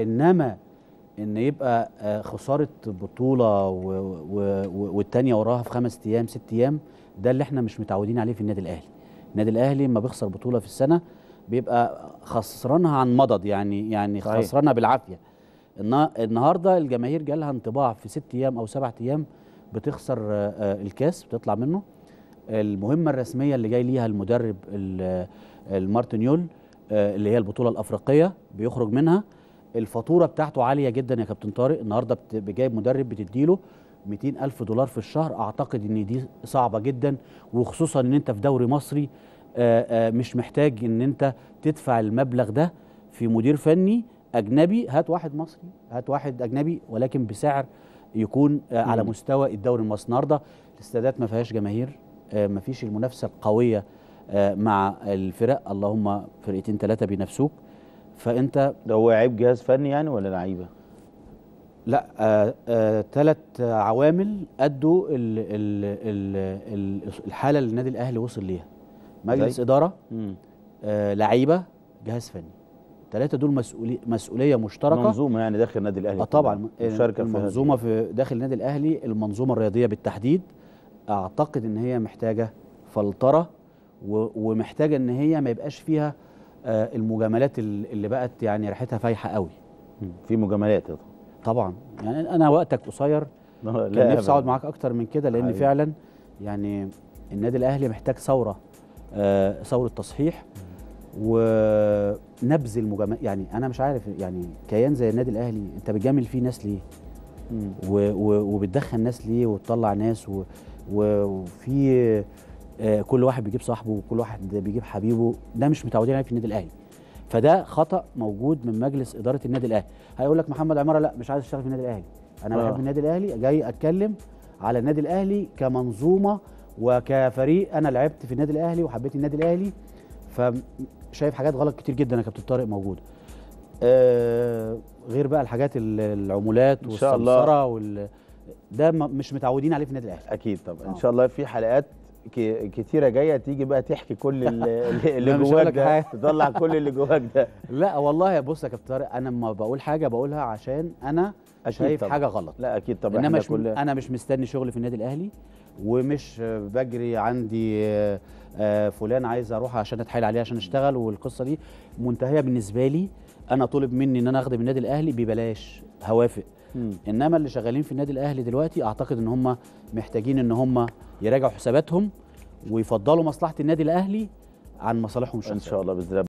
انما ان يبقى آه، خساره بطوله و- و- و- والتانيه وراها في خمس ايام ست ايام ده اللي احنا مش متعودين عليه في النادي الاهلي النادي الاهلي ما بيخسر بطوله في السنه بيبقى خسرانها عن مضض يعني يعني صحيح. خسرانها بالعافيه النا- النهارده الجماهير جالها انطباع في ست ايام او سبعة ايام بتخسر آه، آه، الكاس بتطلع منه المهمه الرسميه اللي جاي ليها المدرب ال- المارتينيول آه، اللي هي البطوله الافريقيه بيخرج منها الفاتوره بتاعته عاليه جدا يا كابتن طارق النهارده بت- جايب مدرب بتديله 200 الف دولار في الشهر اعتقد ان دي صعبه جدا وخصوصا ان انت في دوري مصري آه، آه، مش محتاج ان انت تدفع المبلغ ده في مدير فني اجنبي هات واحد مصري هات واحد اجنبي ولكن بسعر يكون آه، على مم. مستوى الدوري المصري النهارده الاستادات ما فيهاش جماهير آه، ما فيش المنافسه القويه آه، مع الفرق اللهم فرقتين ثلاثه بينافسوك فانت ده هو عيب جهاز فني يعني ولا لعيبه؟ لا ثلاث عوامل ادوا ال ال ال ال الحاله اللي النادي الاهلي وصل ليها مجلس زي؟ اداره مم. آه، لعيبه جهاز فني الثلاثه دول مسؤولي مسؤوليه مشتركه منظومه يعني داخل النادي الاهلي اه طبعا مشاركه في هذه. المنظومه في داخل النادي الاهلي المنظومه الرياضيه بالتحديد اعتقد ان هي محتاجه فلتره و- ومحتاجه ان هي ما يبقاش فيها آه، المجاملات ال- اللي بقت يعني ريحتها فايحه قوي مم. في مجاملات يا طبعا يعني انا وقتك قصير طبعا كان نفسي اقعد أبداً. معاك اكتر من كده لان حبيبي. فعلا يعني النادي الاهلي محتاج ثوره آه، ثوره تصحيح ونبذ المجاملات يعني انا مش عارف يعني كيان زي النادي الاهلي انت بتجامل فيه ناس ليه مم. و- و- وبتدخل ناس ليه وتطلع ناس و- و- وفي آه، كل واحد بيجيب صاحبه وكل واحد بيجيب حبيبه ده مش متعودين عليه في النادي الاهلي فده خطا موجود من مجلس اداره النادي الاهلي هيقول لك محمد عماره لا مش عايز اشتغل في النادي الاهلي انا آه. بحب النادي الاهلي جاي اتكلم على النادي الاهلي كمنظومه وكفريق انا لعبت في النادي الاهلي وحبيت النادي الاهلي فشايف حاجات غلط كتير جدا يا كابتن طارق موجوده آه غير بقى الحاجات ال- العمولات إن شاء الله. والسمسره وال ده م- مش متعودين عليه في النادي الاهلي اكيد طبعا ان آه. شاء الله في حلقات ك- كتيره جايه تيجي بقى تحكي كل ال- اللي لا، مش هقول جواك لك ده حاجة. تطلع كل اللي جواك ده لا والله بص يا كابتن طارق انا لما بقول حاجه بقولها عشان انا أكيد شايف طبعاً. حاجه غلط لا اكيد طبعا انما احنا مش كل انا مش مستني شغل في النادي الاهلي ومش آه، بجري عندي آه، آه، فلان عايز اروح عشان اتحايل عليه عشان اشتغل والقصه دي منتهيه بالنسبه لي انا طالب مني ان انا اخدم النادي الاهلي ببلاش هوافق مم. انما اللي شغالين في النادي الاهلي دلوقتي اعتقد ان هم محتاجين ان هم يراجعوا حساباتهم ويفضلوا مصلحه النادي الاهلي عن مصالحهم الشخصيه ان شاء الله باذن الله